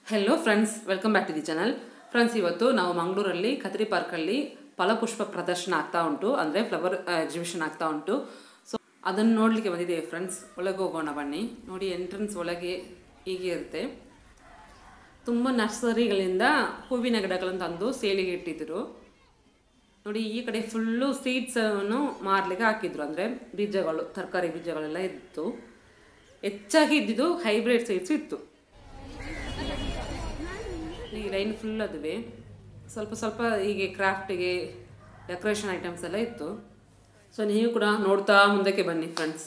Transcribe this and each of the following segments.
hello friends welcome back to the channel friends ಇವತ್ತು ನಾವು ಮಂಗಳೂರಲ್ಲಿ ಕತ್ರಿ ಪಾರ್ಕಲ್ಲಿ ಫಲಪುಷ್ಪ ಪ್ರದರ್ಶನ ಆಗ್ತಾ ಉಂಟು ಅಂದರೆ ಫ್ಲವರ್ ಎಕ್ಸಿಬಿಷನ್ ಆಗ್ತಾ ಉಂಟು ಸೊ ಅದನ್ನು ನೋಡಲಿಕ್ಕೆ ಬಂದಿದ್ದೇವೆ ಫ್ರೆಂಡ್ಸ್ ಒಳಗೆ ಹೋಗೋಣ ಬನ್ನಿ ನೋಡಿ ಎಂಟ್ರೆನ್ಸ್ ಒಳಗೆ ಹೀಗೆ ಇರುತ್ತೆ ತುಂಬ ನರ್ಸರಿಗಳಿಂದ ಹೂವಿನ ಗಿಡಗಳನ್ನು ತಂದು ಸೇಲಿಗೆ ಇಟ್ಟಿದ್ರು ನೋಡಿ ಈ ಕಡೆ ಫುಲ್ಲು ಸೀಡ್ಸನ್ನು ಮಾರಲಿಕ್ಕೆ ಹಾಕಿದ್ರು ಅಂದರೆ ಬೀಜಗಳು ತರಕಾರಿ ಬೀಜಗಳೆಲ್ಲ ಇತ್ತು ಹೆಚ್ಚಾಗಿ ಇದ್ದಿದ್ದು ಹೈಬ್ರಿಡ್ ಸೀಡ್ಸ್ ಇತ್ತು ಈ ಲೈನ್ ಫುಲ್ ಅದುವೆ ಸ್ವಲ್ಪ ಸ್ವಲ್ಪ ಹೀಗೆ ಕ್ರಾಫ್ಟಿಗೆ ಡೆಕೋರೇಷನ್ ಐಟಮ್ಸ್ ಎಲ್ಲ ಇತ್ತು ಸೊ ನೀವು ಕೂಡ ನೋಡ್ತಾ ಮುಂದಕ್ಕೆ ಬನ್ನಿ ಫ್ರೆಂಡ್ಸ್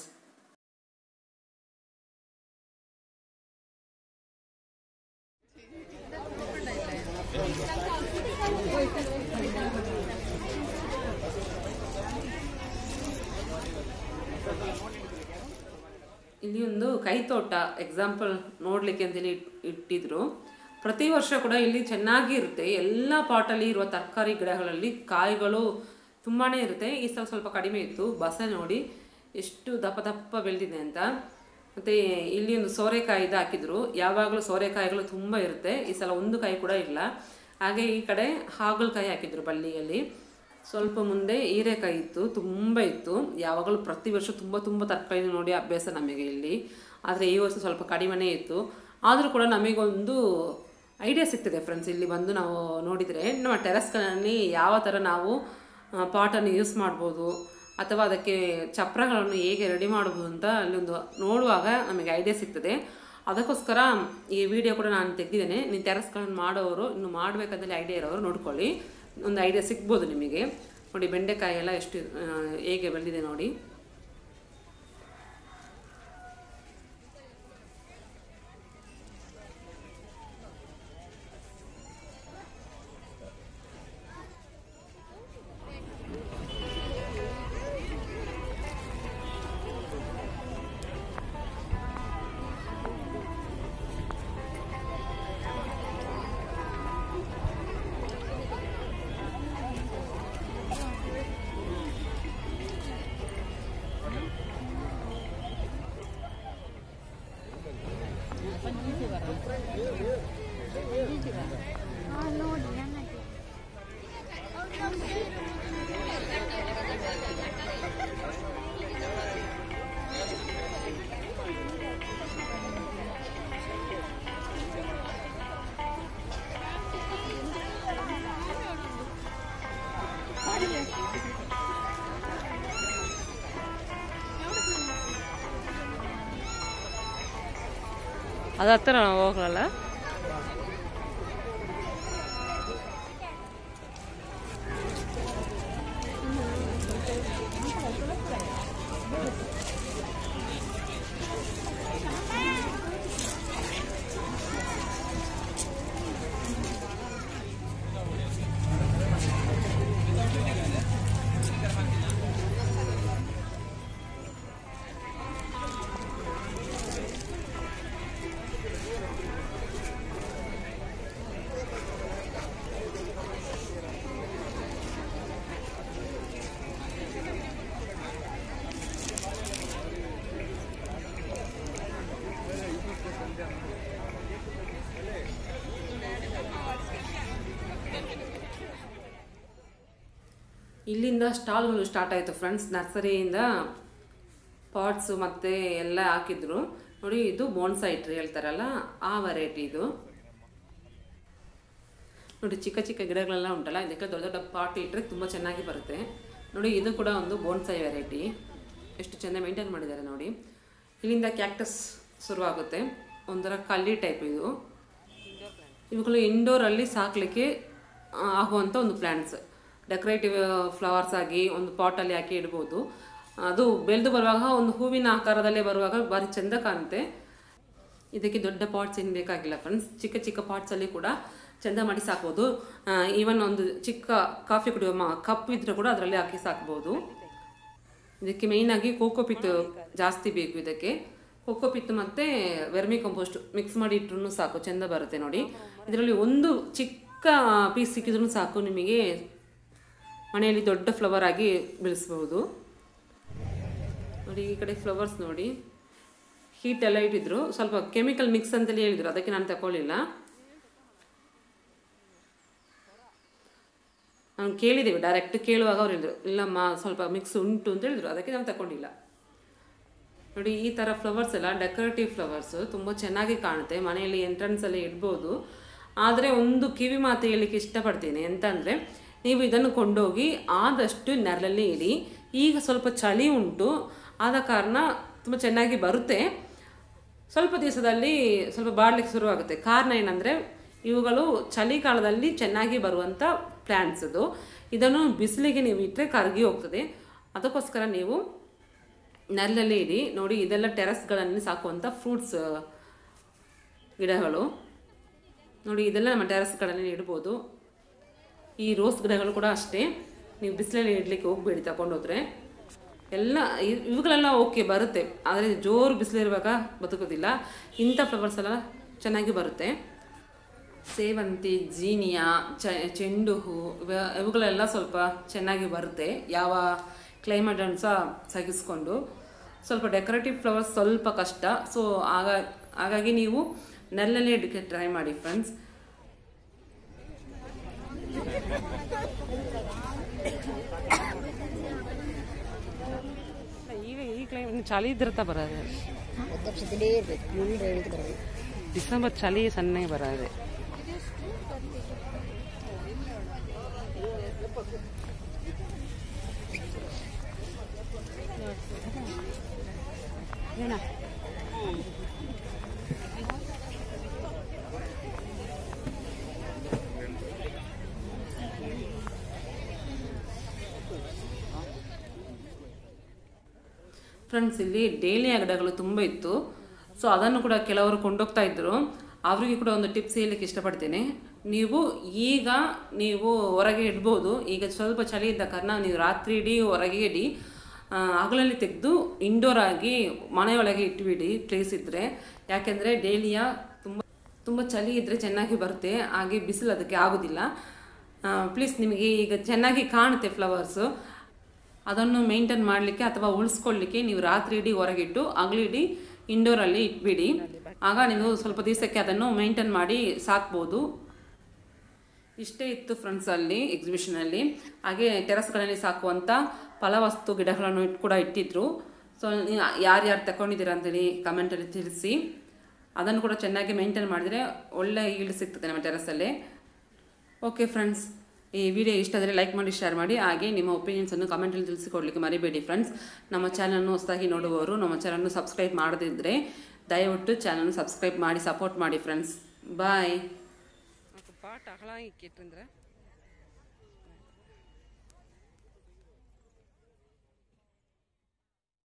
ಇಲ್ಲಿ ಒಂದು ಕೈತೋಟ ಎಕ್ಸಾಂಪಲ್ ನೋಡಲಿಕ್ಕೆ ಅಂತೇಳಿ ಇಟ್- ಇಟ್ಟಿದ್ರು ಪ್ರತಿ ವರ್ಷ ಕೂಡ ಇಲ್ಲಿ ಚೆನ್ನಾಗಿ ಇರುತ್ತೆ ಎಲ್ಲ ಪಾಟಲ್ಲಿ ಇರುವ ತರಕಾರಿ ಗಿಡಗಳಲ್ಲಿ ಕಾಯಿಗಳು ತುಂಬಾ ಇರುತ್ತೆ ಈ ಸಲ ಸ್ವಲ್ಪ ಕಡಿಮೆ ಇತ್ತು ಬಸ ನೋಡಿ ಎಷ್ಟು ದಪ್ಪ ದಪ್ಪ ಬೆಳೆದಿದೆ ಅಂತ ಮತ್ತು ಇಲ್ಲಿ ಒಂದು ಸೋರೆಕಾಯಿದು ಹಾಕಿದ್ರು ಯಾವಾಗಲೂ ಸೋರೆಕಾಯಿಗಳು ತುಂಬ ಇರುತ್ತೆ ಈ ಸಲ ಒಂದು ಕಾಯಿ ಕೂಡ ಇಲ್ಲ ಹಾಗೆ ಈ ಕಡೆ ಹಾಗಲಕಾಯಿ ಹಾಕಿದ್ರು ಬಳ್ಳಿಯಲ್ಲಿ ಸ್ವಲ್ಪ ಮುಂದೆ ಹೀರೆಕಾಯಿ ಇತ್ತು ತುಂಬ ಇತ್ತು ಯಾವಾಗಲೂ ಪ್ರತಿ ವರ್ಷ ತುಂಬ ತುಂಬ ತರಕಾರಿ ನೋಡಿ ಅಭ್ಯಾಸ ನಮಗೆ ಇಲ್ಲಿ ಆದರೆ ಈ ವರ್ಷ ಸ್ವಲ್ಪ ಕಡಿಮೆನೇ ಇತ್ತು ಆದರೂ ಕೂಡ ನಮಗೊಂದು ಐಡಿಯಾ ಸಿಗ್ತದೆ ಫ್ರೆಂಡ್ಸ್ ಇಲ್ಲಿ ಬಂದು ನಾವು ನೋಡಿದರೆ ನಮ್ಮ ಟೆರಸ್ಗಳಲ್ಲಿ ಯಾವ ಥರ ನಾವು ಪಾಟನ್ನು ಯೂಸ್ ಮಾಡ್ಬೋದು ಅಥವಾ ಅದಕ್ಕೆ ಚಪ್ರಗಳನ್ನು ಹೇಗೆ ರೆಡಿ ಮಾಡ್ಬೋದು ಅಂತ ಅಲ್ಲಿ ಒಂದು ನೋಡುವಾಗ ನಮಗೆ ಐಡಿಯಾ ಸಿಗ್ತದೆ ಅದಕ್ಕೋಸ್ಕರ ಈ ವಿಡಿಯೋ ಕೂಡ ನಾನು ತೆಗೆದಿದ್ದೇನೆ ನೀವು ಟೆರಸ್ಗಳನ್ನು ಮಾಡೋರು ಇನ್ನು ಮಾಡಬೇಕಂತೇಳಿ ಐಡಿಯಾ ಇರೋರು ನೋಡ್ಕೊಳ್ಳಿ ಒಂದು ಐಡಿಯಾ ಸಿಗ್ಬೋದು ನಿಮಗೆ ನೋಡಿ ಬೆಂಡೆಕಾಯಿ ಎಲ್ಲ ಎಷ್ಟು ಆ, ಹೇಗೆ ಬೆಳೆದಿದೆ ನೋಡಿ ಅದು ಹತ್ತಿರ ಹೋಗಲ್ಲ ಇಲ್ಲಿಂದ ಸ್ಟಾಲ್ಗಳು ಸ್ಟಾರ್ಟ್ ಆಯಿತು ಫ್ರೆಂಡ್ಸ್ ನರ್ಸರಿಯಿಂದ ಪಾಟ್ಸು ಮತ್ತು ಎಲ್ಲ ಹಾಕಿದ್ರು ನೋಡಿ ಇದು ಬೋನ್ಸೈ ಟ್ರೀ ಹೇಳ್ತಾರಲ್ಲ ಆ ವೆರೈಟಿ ಇದು ನೋಡಿ ಚಿಕ್ಕ ಚಿಕ್ಕ ಗಿಡಗಳೆಲ್ಲ ಉಂಟಲ್ಲ ಇದಕ್ಕೆ ದೊಡ್ಡ ದೊಡ್ಡ ಪಾಟ್ ಇಟ್ಟರೆ ತುಂಬ ಚೆನ್ನಾಗಿ ಬರುತ್ತೆ ನೋಡಿ ಇದು ಕೂಡ ಒಂದು ಬೋನ್ಸೈ ವೆರೈಟಿ ಎಷ್ಟು ಚೆಂದ ಮೇಂಟೈನ್ ಮಾಡಿದ್ದಾರೆ ನೋಡಿ ಇಲ್ಲಿಂದ ಕ್ಯಾಕ್ಟಸ್ ಶುರುವಾಗುತ್ತೆ ಒಂಥರ ಕಲ್ಲಿ ಟೈಪ್ ಇದು ಇವುಗಳು ಇಂಡೋರಲ್ಲಿ ಸಾಕಲಿಕ್ಕೆ ಆ, ಆಗುವಂಥ ಒಂದು ಪ್ಲ್ಯಾಂಟ್ಸ್ ಡೆಕೋರೇಟಿವ್ ಫ್ಲವರ್ಸ್ ಆಗಿ ಒಂದು ಪಾಟಲ್ಲಿ ಹಾಕಿ ಇಡ್ಬೋದು ಅದು ಬೆಳೆದು ಬರುವಾಗ ಒಂದು ಹೂವಿನ ಆಕಾರದಲ್ಲೇ ಬರುವಾಗ ಭಾರಿ ಚೆಂದ ಕಾಣುತ್ತೆ ಇದಕ್ಕೆ ದೊಡ್ಡ ಪಾಟ್ಸ್ ಏನು ಬೇಕಾಗಿಲ್ಲ ಫ್ರೆಂಡ್ಸ್ ಚಿಕ್ಕ ಚಿಕ್ಕ ಪಾಟ್ಸಲ್ಲಿ ಕೂಡ ಚೆಂದ ಮಾಡಿ ಸಾಕ್ಬೋದು ಈವನ್ ಒಂದು ಚಿಕ್ಕ ಕಾಫಿ ಕುಡಿಯುವ ಮ ಕಪ್ ಇದ್ರೂ ಕೂಡ ಅದರಲ್ಲಿ ಹಾಕಿ ಸಾಕ್ಬೋದು ಇದಕ್ಕೆ ಮೇಯ್ನಾಗಿ ಕೋಕೋಪಿತ್ ಜಾಸ್ತಿ ಬೇಕು ಇದಕ್ಕೆ ಕೋಕೋಪಿತ್ ಮತ್ತು ವೆರ್ಮಿ ಕಂಪೋಸ್ಟ್ ಮಿಕ್ಸ್ ಮಾಡಿ ಇಟ್ರು ಸಾಕು ಚೆಂದ ಬರುತ್ತೆ ನೋಡಿ ಇದರಲ್ಲಿ ಒಂದು ಚಿಕ್ಕ ಪೀಸ್ ಸಿಕ್ಕಿದ್ರೂ ಸಾಕು ನಿಮಗೆ ಮನೆಯಲ್ಲಿ ದೊಡ್ಡ ಫ್ಲವರ್ ಆಗಿ ಬೆಳೆಸ್ಬೋದು ನೋಡಿ ಈ ಕಡೆ ಫ್ಲವರ್ಸ್ ನೋಡಿ ಹೀಟ್ ಎಲ್ಲ ಇಟ್ಟಿದ್ರು ಸ್ವಲ್ಪ ಕೆಮಿಕಲ್ ಮಿಕ್ಸ್ ಅಂತೇಳಿ ಹೇಳಿದ್ರು ಅದಕ್ಕೆ ನಾನು ತಗೊಳ್ಳಿಲ್ಲ ನಾನು ಕೇಳಿದ್ದೇವೆ ಡೈರೆಕ್ಟ್ ಕೇಳುವಾಗ ಅವ್ರು ಹೇಳಿದ್ರು ಇಲ್ಲಮ್ಮ ಸ್ವಲ್ಪ ಮಿಕ್ಸ್ ಉಂಟು ಅಂತ ಹೇಳಿದ್ರು ಅದಕ್ಕೆ ನಾವು ತಗೊಂಡಿಲ್ಲ ನೋಡಿ ಈ ಥರ ಫ್ಲವರ್ಸ್ ಎಲ್ಲ ಡೆಕೋರೇಟಿವ್ ಫ್ಲವರ್ಸ್ ತುಂಬ ಚೆನ್ನಾಗಿ ಕಾಣುತ್ತೆ ಮನೆಯಲ್ಲಿ ಎಂಟ್ರೆನ್ಸಲ್ಲಿ ಇಡ್ಬೋದು ಆದರೆ ಒಂದು ಕಿವಿ ಮಾತು ಹೇಳಲಿಕ್ಕೆ ಇಷ್ಟಪಡ್ತೀನಿ ಎಂತಂದರೆ ನೀವು ಇದನ್ನು ಕೊಂಡೋಗಿ ಆದಷ್ಟು ನೆರಳಲ್ಲಿ ಇಡಿ ಈಗ ಸ್ವಲ್ಪ ಚಳಿ ಉಂಟು ಆದ ಕಾರಣ ತುಂಬ ಚೆನ್ನಾಗಿ ಬರುತ್ತೆ ಸ್ವಲ್ಪ ದಿವಸದಲ್ಲಿ ಸ್ವಲ್ಪ ಬಾಡ್ಲಿಕ್ಕೆ ಶುರುವಾಗುತ್ತೆ ಕಾರಣ ಏನಂದರೆ ಇವುಗಳು ಚಳಿಗಾಲದಲ್ಲಿ ಚೆನ್ನಾಗಿ ಬರುವಂಥ ಪ್ಲ್ಯಾಂಟ್ಸ್ ಇದು ಇದನ್ನು ಬಿಸಿಲಿಗೆ ನೀವು ಇಟ್ಟರೆ ಕರಗಿ ಹೋಗ್ತದೆ ಅದಕ್ಕೋಸ್ಕರ ನೀವು ನೆರಳಲ್ಲಿ ಇಡಿ ನೋಡಿ ಇದೆಲ್ಲ ಟೆರಸ್ಗಳಲ್ಲಿ ಸಾಕುವಂಥ ಫ್ರೂಟ್ಸ್ ಗಿಡಗಳು ನೋಡಿ ಇದೆಲ್ಲ ನಮ್ಮ ಟೆರಸ್ಗಳಲ್ಲಿ ಇಡ್ಬೋದು ಈ ರೋಸ್ ಗಿಡಗಳು ಕೂಡ ಅಷ್ಟೇ ನೀವು ಬಿಸಿಲಲ್ಲಿ ಇಡ್ಲಿಕ್ಕೆ ಹೋಗ್ಬೇಡಿ ತಗೊಂಡೋದ್ರೆ ಎಲ್ಲ ಇವ್- ಇವುಗಳೆಲ್ಲ ಓಕೆ ಬರುತ್ತೆ ಆದರೆ ಜೋರು ಬಿಸಿಲಿರುವಾಗ ಬದುಕೋದಿಲ್ಲ ಇಂಥ ಫ್ಲವರ್ಸ್ ಎಲ್ಲ ಚೆನ್ನಾಗಿ ಬರುತ್ತೆ ಸೇವಂತಿ ಜೀನಿಯಾ ಚ ಚೆಂಡು ಹೂ ಇವ ಇವುಗಳೆಲ್ಲ ಸ್ವಲ್ಪ ಚೆನ್ನಾಗಿ ಬರುತ್ತೆ ಯಾವ ಕ್ಲೈಮೇಟನ್ನು ಸಹ ಸಹಿಸ್ಕೊಂಡು ಸ್ವಲ್ಪ ಡೆಕೋರೇಟಿವ್ ಫ್ಲವರ್ಸ್ ಸ್ವಲ್ಪ ಕಷ್ಟ ಸೊ ಆಗ ಹಾಗಾಗಿ ನೀವು ನೆರಳಲ್ಲೇ ಇಡಕ್ಕೆ ಟ್ರೈ ಮಾಡಿ ಫ್ರೆಂಡ್ಸ್ ಈಗ ಈ ಕ್ಲೈಮೇಟ್ ಚಳಿ ಇದ್ರತ ಬರೋದು ಒತ್ತಪ್ಸದಲ್ಲೇ ಇರಬೇಕು ಏಳು ಹೇಳಿಕ್ಕೆ ಬರೋದು ಡಿಸೆಂಬರ್ ಚಳಿ ಸಣ್ಣಗೆ ಬರೋದೆ ಏನ ಫ್ರೆಂಡ್ಸ್ ಇಲ್ಲಿ ಡೇಲಿಯ ಗಿಡಗಳು ತುಂಬ ಇತ್ತು ಸೊ ಅದನ್ನು ಕೂಡ ಕೆಲವರು ಕೊಂಡೋಗ್ತಾ ಇದ್ದರು ಅವರಿಗೆ ಕೂಡ ಒಂದು ಟಿಪ್ಸ್ ಹೇಳಲಿಕ್ಕೆ ಇಷ್ಟಪಡ್ತೇನೆ ನೀವು ಈಗ ನೀವು ಹೊರಗೆ ಇಡ್ಬೋದು ಈಗ ಸ್ವಲ್ಪ ಚಳಿ ಇದ್ದ ಕಾರಣ ನೀವು ರಾತ್ರಿ ಇಡೀ ಹೊರಗೆ ಇಡಿ ಆ, ಹಗಲಲ್ಲಿ ತೆಗೆದು ಇಂಡೋರ್ ಆಗಿ ಮನೆಯೊಳಗೆ ಇಟ್ಬಿಡಿ ಟ್ರೇಸ್ ಇದ್ದರೆ ಯಾಕೆಂದರೆ ಡೇಲಿಯಾ ತುಂಬ ತುಂಬ ಚಳಿ ಇದ್ದರೆ ಚೆನ್ನಾಗಿ ಬರುತ್ತೆ ಹಾಗೆ ಬಿಸಿಲು ಅದಕ್ಕೆ ಆಗೋದಿಲ್ಲ ಪ್ಲೀಸ್ ನಿಮಗೆ ಈಗ ಚೆನ್ನಾಗಿ ಕಾಣುತ್ತೆ ಫ್ಲವರ್ಸು ಅದನ್ನು ಮೇಂಟೈನ್ ಮಾಡಲಿಕ್ಕೆ ಅಥವಾ ಉಳಿಸ್ಕೊಳ್ಳಿಕ್ಕೆ ನೀವು ರಾತ್ರಿ ಇಡೀ ಹೊರಗಿಟ್ಟು ಹಗಲಿಡೀ ಇಂಡೋರಲ್ಲಿ ಇಟ್ಬಿಡಿ ಆಗ ನೀವು ಸ್ವಲ್ಪ ದಿವಸಕ್ಕೆ ಅದನ್ನು ಮೇಂಟೈನ್ ಮಾಡಿ ಸಾಕ್ಬೋದು ಇಷ್ಟೇ ಇತ್ತು ಫ್ರೆಂಡ್ಸ್ ಅಲ್ಲಿ ಎಕ್ಸಿಬಿಷನಲ್ಲಿ ಹಾಗೆ ಟೆರಸ್ಗಳಲ್ಲಿ ಸಾಕುವಂಥ ಫಲವಸ್ತು ಗಿಡಗಳನ್ನು ಇಟ್ ಕೂಡ ಇಟ್ಟಿದ್ರು ಸೊ ಯಾರ್ಯಾರು ತಗೊಂಡಿದ್ದೀರಾ ಅಂತೇಳಿ ಕಮೆಂಟಲ್ಲಿ ತಿಳಿಸಿ ಅದನ್ನು ಕೂಡ ಚೆನ್ನಾಗಿ ಮೇಂಟೈನ್ ಮಾಡಿದರೆ ಒಳ್ಳೆ ಈಲ್ಡ್ ಸಿಗ್ತದೆ ನಮ್ಮ ಟೆರಸಲ್ಲಿ ಓಕೆ ಫ್ರೆಂಡ್ಸ್ ಈ ವಿಡಿಯೋ ಇಷ್ಟ ಆದರೆ ಲೈಕ್ ಮಾಡಿ ಶೇರ್ ಮಾಡಿ ಹಾಗೆ ನಿಮ್ಮ ಒಪಿನಿಯನ್ಸನ್ನು ಕಮೆಂಟಲ್ಲಿ ತಿಳಿಸಿಕೊಡ್ಲಿಕ್ಕೆ ಮರಿಬೇಡಿ ಫ್ರೆಂಡ್ಸ್ ನಮ್ಮ ಚಾನಲ್ನು ಹೊಸದಾಗಿ ನೋಡುವವರು ನಮ್ಮ ಚಾನಲ್ನು ಸಬ್ಸ್ಕ್ರೈಬ್ ಮಾಡದಿದ್ದರೆ ದಯವಿಟ್ಟು ಚಾನಲ್ನ ಸಬ್ಸ್ಕ್ರೈಬ್ ಮಾಡಿ ಸಪೋರ್ಟ್ ಮಾಡಿ ಫ್ರೆಂಡ್ಸ್ ಬಾಯ್ ಪಾಟ್ ಅಗಲ ಇಕ್ಕಿಟ್ರಂದ್ರೆ